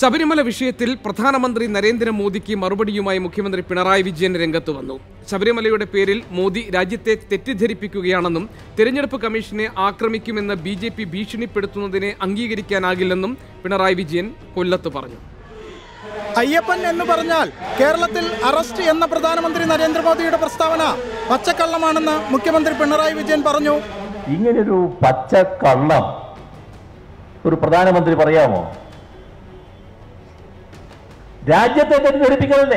ശബരിമല വിഷയത്തിൽ പ്രധാനമന്ത്രി നരേന്ദ്രമോദിക്ക് മറുപടിയുമായി മുഖ്യമന്ത്രി പിണറായി വിജയൻ രംഗത്ത് വന്നു ശബരിമലയുടെ പേരിൽ മോദി രാജ്യത്തെ തെറ്റിദ്ധരിപ്പിക്കുകയാണെന്നും തെരഞ്ഞെടുപ്പ് കമ്മീഷനെ ആക്രമിക്കുമെന്ന് ബി ജെ പി ഭീഷണിപ്പെടുത്തുന്നതിനെ അംഗീകരിക്കാനാകില്ലെന്നും പിണറായി വിജയൻ കൊല്ലത്ത് പറഞ്ഞു അയ്യപ്പൻ എന്ന് പറഞ്ഞാൽ കേരളത്തിൽ അറസ്റ്റ് എന്ന പ്രധാനമന്ത്രി നരേന്ദ്രമോദിയുടെ പ്രസ്താവന പച്ചക്കള്ളമാണെന്ന് മുഖ്യമന്ത്രി പിണറായി വിജയൻ പറഞ്ഞു ഇങ്ങനൊരു പച്ചക്കള്ളം ഒരു പ്രധാനമന്ത്രി പറയാമോ രാജ്യത്തെ തെറ്റിദ്ധരിപ്പിക്കലല്ലേ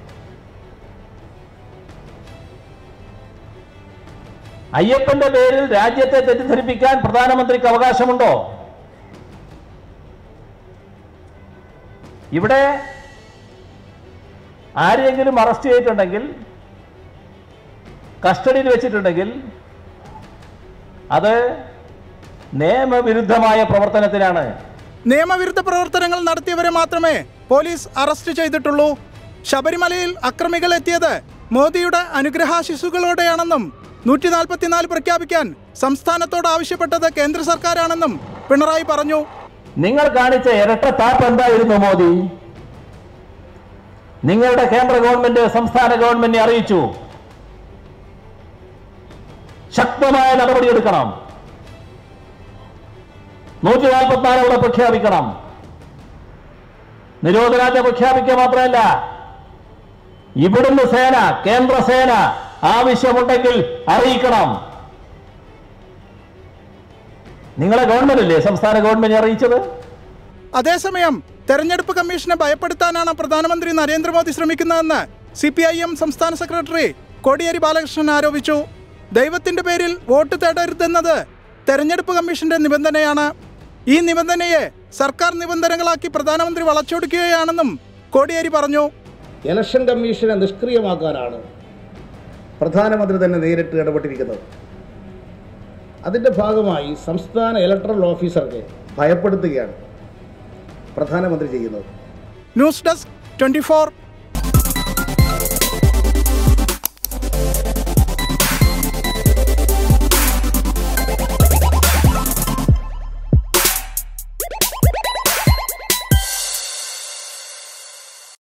അയ്യപ്പന്റെ പേരിൽ രാജ്യത്തെ തെറ്റിദ്ധരിപ്പിക്കാൻ പ്രധാനമന്ത്രിക്ക് അവകാശമുണ്ടോ ഇവിടെ ആരെയെങ്കിലും അറസ്റ്റ് ചെയ്തിട്ടുണ്ടെങ്കിൽ കസ്റ്റഡിയിൽ വെച്ചിട്ടുണ്ടെങ്കിൽ അത് നിയമവിരുദ്ധമായ പ്രവർത്തനത്തിനാണ് നിയമവിരുദ്ധ പ്രവർത്തനങ്ങൾ നടത്തിയവരെ മാത്രമേ പോലീസ് അറസ്റ്റ് ചെയ്തിട്ടുള്ളൂ ശബരിമലയിൽ അക്രമികൾ എത്തിയത് മോദിയുടെ അനുഗ്രഹാശിസുകളോടെയാണെന്നും നൂറ്റി നാൽപ്പത്തിനാല് പ്രഖ്യാപിക്കാൻ സംസ്ഥാനത്തോട് ആവശ്യപ്പെട്ടത് കേന്ദ്ര സർക്കാരാണെന്നും പിണറായി പറഞ്ഞു നിങ്ങൾ കാണിച്ച ഇരട്ട താപ്പ് എന്തായിരുന്നു മോദി നിങ്ങളുടെ കേന്ദ്ര ഗവൺമെന്റ് സംസ്ഥാന ഗവൺമെന്റിനെ അറിയിച്ചു ശക്തമായ നടപടിയെടുക്കണം നൂറ്റി നാൽപ്പത്തിനാല് അവിടെ പ്രഖ്യാപിക്കണം നിരോധനാജ്ഞ പ്രഖ്യാപിക്കുക മാത്രമല്ല ഇവിടുന്ന് സേന കേന്ദ്ര സേന ആവശ്യമുണ്ടെങ്കിൽ അറിയിക്കണം നിങ്ങളെ ഗവൺമെന്റ് അല്ലേ സംസ്ഥാന ഗവൺമെന്റ് അറിയിച്ചത് അതേസമയം തെരഞ്ഞെടുപ്പ് കമ്മീഷനെ ഭയപ്പെടുത്താനാണ് പ്രധാനമന്ത്രി നരേന്ദ്രമോദി ശ്രമിക്കുന്നതെന്ന് സി പി ഐ എം സംസ്ഥാന സെക്രട്ടറി കോടിയേരി ബാലകൃഷ്ണൻ ആരോപിച്ചു ദൈവത്തിന്റെ പേരിൽ വോട്ട് തേടരുതെന്നത് തെരഞ്ഞെടുപ്പ് കമ്മീഷന്റെ നിബന്ധനയാണ് ഈ നിബന്ധനയെ സർക്കാർ നിബന്ധനകളാക്കി പ്രധാനമന്ത്രി വളച്ചൊടുക്കുകയാണെന്നും കോടിയേരി പറഞ്ഞു ഇലക്ഷൻ കമ്മീഷനെ നിഷ്ക്രിയമാക്കാനാണ് പ്രധാനമന്ത്രി തന്നെ നേരിട്ട് ഇടപെട്ടിരിക്കുന്നത് അതിൻ്റെ ഭാഗമായി സംസ്ഥാന ഇലക്ട്രൽ ഓഫീസർക്ക് ഭയപ്പെടുത്തുകയാണ് പ്രധാനമന്ത്രി ചെയ്യുന്നത് ന്യൂസ് ഡെസ്ക് ട്വന്റി